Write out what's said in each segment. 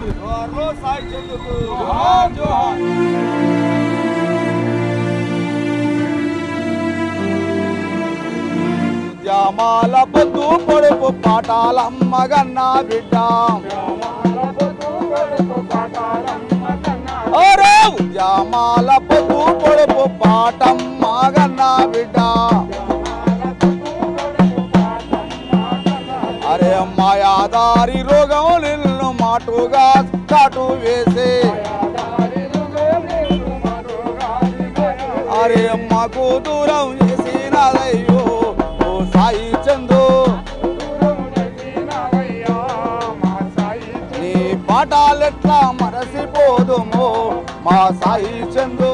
జోహార్లో సాయి చందుకు జోహార్ జోహార్ ఉద్యమాల పొద్దు పొడుపు పాఠాలమ్మగన్న బిడ్డ ఓరే ఉద్యమాల పొద్దు పొడుపు పాటమ్మగన్న బిడ్డ అరే మాయాదారి రోగం నిన్ను మాటుగా చాటు వేసే అరే మాకు దూరం చేసినదయ్యో ఓ సాయి చందు నీ పాఠాలెట్లా మరసిపోదుమో మా సాయి చందు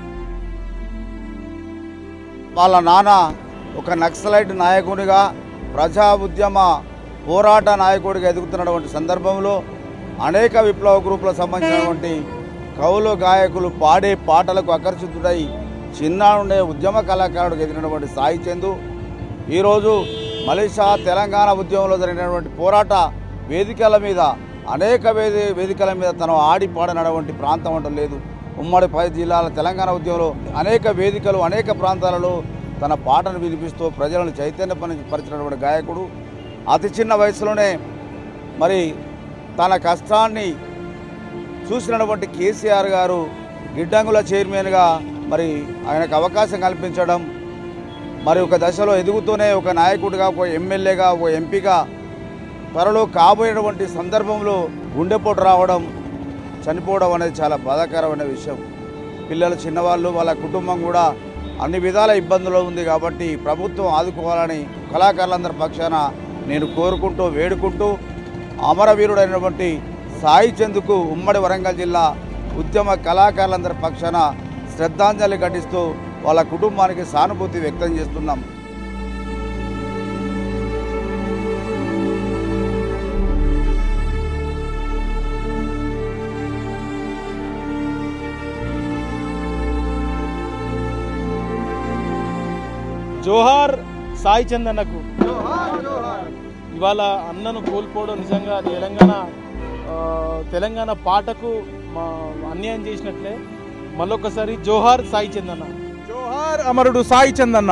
వాళ్ళ నాన్న ఒక నక్సలైట్ నాయకునిగా ప్రజా ఉద్యమ పోరాట నాయకుడిగా ఎదుగుతున్నటువంటి సందర్భంలో అనేక విప్లవ గ్రూపులకు సంబంధించినటువంటి కవులు గాయకులు పాడే పాటలకు ఆకర్షితుడై చిన్నాడుండే ఉద్యమ కళాకారుడికి ఎదిగినటువంటి సాయి చందు ఈరోజు మలేషియా తెలంగాణ ఉద్యమంలో జరిగినటువంటి పోరాట వేదికల మీద అనేక వేది వేదికల మీద తను ఆడి పాడినటువంటి ప్రాంతం అంటూ లేదు ఉమ్మడి పది జిల్లాల తెలంగాణ ఉద్యమంలో అనేక వేదికలు అనేక ప్రాంతాలలో తన పాటను వినిపిస్తూ ప్రజలను చైతన్యపరిచినటువంటి గాయకుడు అతి చిన్న వయసులోనే మరి తన కష్టాన్ని చూసినటువంటి కేసీఆర్ గారు గిడ్డంగుల చైర్మన్గా మరి ఆయనకు అవకాశం కల్పించడం మరి ఒక దశలో ఎదుగుతూనే ఒక నాయకుడిగా ఒక ఎమ్మెల్యేగా ఒక ఎంపీగా త్వరలో కాబోయేటువంటి సందర్భంలో గుండెపోటు రావడం చనిపోవడం అనేది చాలా బాధాకరమైన విషయం పిల్లలు చిన్నవాళ్ళు వాళ్ళ కుటుంబం కూడా అన్ని విధాల ఇబ్బందులు ఉంది కాబట్టి ప్రభుత్వం ఆదుకోవాలని కళాకారులందరి పక్షాన నేను కోరుకుంటూ వేడుకుంటూ అమరవీరుడైనటువంటి సాయి చందుకు ఉమ్మడి వరంగల్ జిల్లా ఉద్యమ కళాకారులందరి పక్షాన శ్రద్ధాంజలి ఘటిస్తూ వాళ్ళ కుటుంబానికి సానుభూతి వ్యక్తం చేస్తున్నాం జోహార్ సాయి చందన్నకు ఇవాళ అన్నను కోల్పోవడం నిజంగా తెలంగాణ ఆ, తెలంగాణ పాటకు మా అన్యాయం చేసినట్లే మళ్ళొకసారి జోహార్ సాయి చందన్న జోహార్ అమరుడు సాయి చందన్న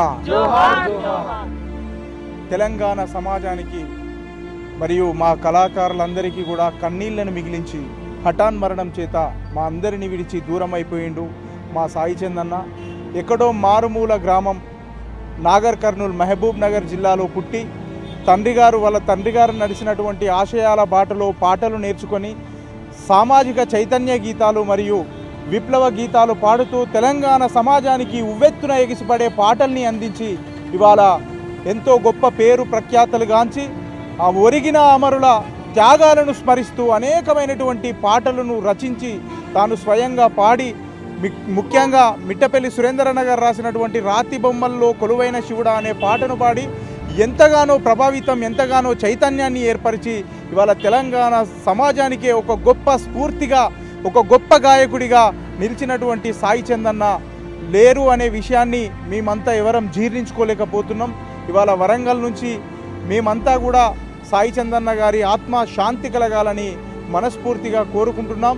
తెలంగాణ సమాజానికి మరియు మా కళాకారులందరికీ కూడా కన్నీళ్లను మిగిలించి హఠాన్ మరణం చేత మా అందరిని విడిచి దూరం అయిపోయిండు మా సాయి చందన్న ఎక్కడో మారుమూల గ్రామం నాగర్ కర్నూల్ మహబూబ్ నగర్ జిల్లాలో పుట్టి తండ్రి గారు వాళ్ళ తండ్రి గారు నడిచినటువంటి ఆశయాల బాటలో పాటలు నేర్చుకొని సామాజిక చైతన్య గీతాలు మరియు విప్లవ గీతాలు పాడుతూ తెలంగాణ సమాజానికి ఉవ్వెత్తున ఎగిసిపడే పాటల్ని అందించి ఇవాళ ఎంతో గొప్ప పేరు ప్రఖ్యాతలుగాంచి ఆ ఒరిగిన అమరుల త్యాగాలను స్మరిస్తూ అనేకమైనటువంటి పాటలను రచించి తాను స్వయంగా పాడి మి- ముఖ్యంగా మిట్టపల్లి సురేంద్రన్న గారు రాసినటువంటి రాతి బొమ్మల్లో కొలువైన శివుడా అనే పాటను పాడి ఎంతగానో ప్రభావితం ఎంతగానో చైతన్యాన్ని ఏర్పరిచి ఇవాళ తెలంగాణ సమాజానికే ఒక గొప్ప స్ఫూర్తిగా ఒక గొప్ప గాయకుడిగా నిలిచినటువంటి సాయి చందన్న లేరు అనే విషయాన్ని మేమంతా ఎవరం జీర్ణించుకోలేకపోతున్నాం ఇవాళ వరంగల్ నుంచి మేమంతా కూడా సాయి చందన్న గారి ఆత్మ శాంతి కలగాలని మనస్ఫూర్తిగా కోరుకుంటున్నాం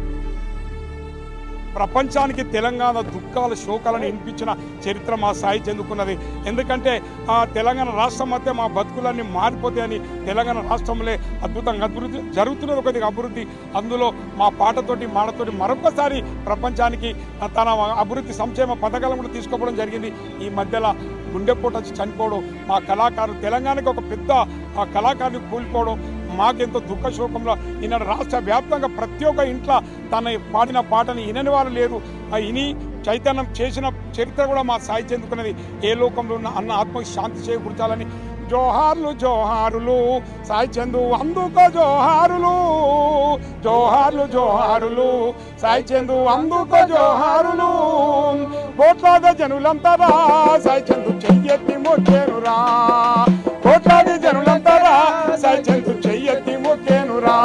ప్రపంచానికి తెలంగాణ దుఃఖాల శోకాలను వినిపించిన చరిత్ర మా సాయి చెందుకున్నది ఎందుకంటే ఆ తెలంగాణ రాష్ట్రం అయితే మా బతుకులన్నీ మారిపోతాయని తెలంగాణ రాష్ట్రంలో అద్భుతంగా అభివృద్ధి జరుగుతున్నది కొద్దిగా అభివృద్ధి అందులో మా పాటతోటి మాటతోటి మరొకసారి ప్రపంచానికి తన అభివృద్ధి సంక్షేమ పథకాలను కూడా తీసుకోవడం జరిగింది ఈ మధ్యలో గుండెపోటు వచ్చి చనిపోవడం మా కళాకారులు తెలంగాణకి ఒక పెద్ద ఆ కళాకారుని కూలిపోవడం మాకెంతో దుఃఖ శోకంలో ఈనాడు రాష్ట్ర వ్యాప్తంగా ప్రతి ఒక్క ఇంట్లో తన పాడిన పాటని వినని వారు లేరు ఆ ఇని చైతన్యం చేసిన చరిత్ర కూడా మా సాయి చెందుకున్నది ఏ లోకంలో ఉన్న అన్న ఆత్మకి శాంతి చేకూర్చాలని జోహార్లు జోహారులు సాయి చందు అందుకో జోహారులు జోహార్లు జోహారులు సాయి చందు అందుకో జోహారులు కోట్లాది జనులంతా రా సాయి చందు చెయ్యెత్తి మొక్కేనురా కోట్లాది జనులంతా రా సాయి చందు చెయ్యెత్తి మొక్కేనురా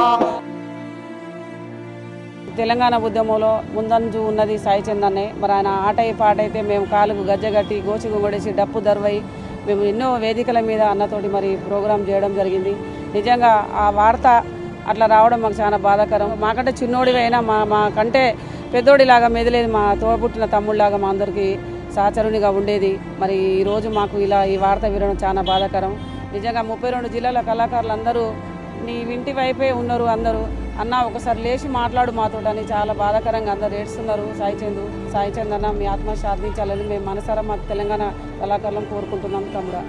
తెలంగాణ ఉద్యమంలో ముందంజు ఉన్నది సాయి చందన్నే మరి ఆయన ఆట ఈ పాట అయితే మేము కాలుకు గజ్జగట్టి గోచి గుమ్మడేసి డప్పు దర్వై మేము ఎన్నో వేదికల మీద అన్నతోటి మరి ప్రోగ్రాం చేయడం జరిగింది నిజంగా ఆ వార్త అట్లా రావడం మాకు చాలా బాధాకరం మాకంటే చిన్నోడివైనా మా మా కంటే పెద్దోడిలాగా మెదిలేదు మా తోడబుట్టిన తమ్ముళ్ళలాగా మా అందరికీ సహచరునిగా ఉండేది మరి ఈరోజు మాకు ఇలా ఈ వార్త వినడం చాలా బాధాకరం నిజంగా ముప్పై రెండు జిల్లాల కళాకారులు అందరూ నీ ఇంటి వైపే ఉన్నారు అందరూ అన్న ఒకసారి లేచి మాట్లాడు మాతోటని చాలా బాధాకరంగా అందరు ఏడుస్తున్నారు సాయి చందు సాయి చంద్ అన్న మీ ఆత్మ శాంతించాలని మేము మనసారా మా తెలంగాణ కళాకారులను కోరుకుంటున్నాం తమ్ముడా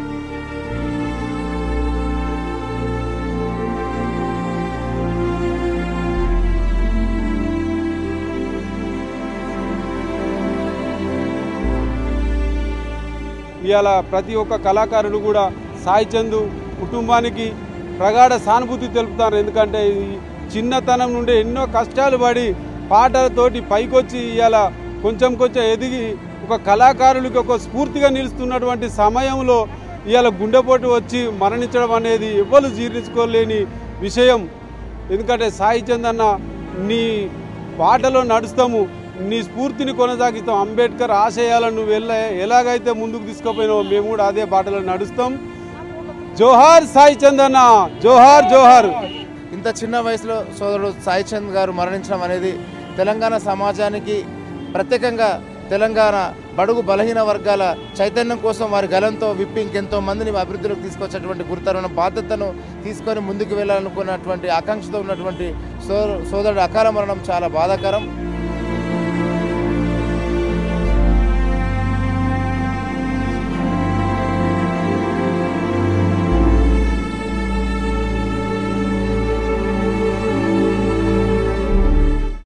ఇవాళ ప్రతి ఒక్క కళాకారుడు కూడా సాయి చందు కుటుంబానికి ప్రగాఢ సానుభూతి తెలుపుతారు ఎందుకంటే ఈ చిన్నతనం నుండి ఎన్నో కష్టాలు పడి పాటలతోటి పైకొచ్చి ఇవాళ కొంచెం కొంచెం ఎదిగి ఒక కళాకారులకి ఒక స్ఫూర్తిగా నిలుస్తున్నటువంటి సమయంలో ఇవాళ గుండెపోటు వచ్చి మరణించడం అనేది ఎవ్వరు జీర్ణించుకోలేని విషయం ఎందుకంటే సాయి చంద్ అన్న నీ బాటలో నడుస్తాము నీ స్ఫూర్తిని కొనసాగిస్తాం అంబేద్కర్ ఆశయాలను నువ్వు వెళ్ళ ఎలాగైతే ముందుకు తీసుకుపోయినావో మేము కూడా అదే బాటలో నడుస్తాం జోహార్ సాయి చంద్ అన్న జోహార్ జోహార్ ఇంత చిన్న వయసులో సోదరుడు సాయి చంద్ గారు మరణించడం అనేది తెలంగాణ సమాజానికి ప్రత్యేకంగా తెలంగాణ బడుగు బలహీన వర్గాల చైతన్యం కోసం వారి గలంతో విప్పి ఇంకెంతో మందిని అభివృద్ధిలోకి తీసుకొచ్చేటువంటి గురుతరమైన బాధ్యతను తీసుకొని ముందుకు వెళ్ళాలనుకున్నటువంటి ఆకాంక్షతో ఉన్నటువంటి సో సోదరుడు అకాల మరణం చాలా బాధాకరం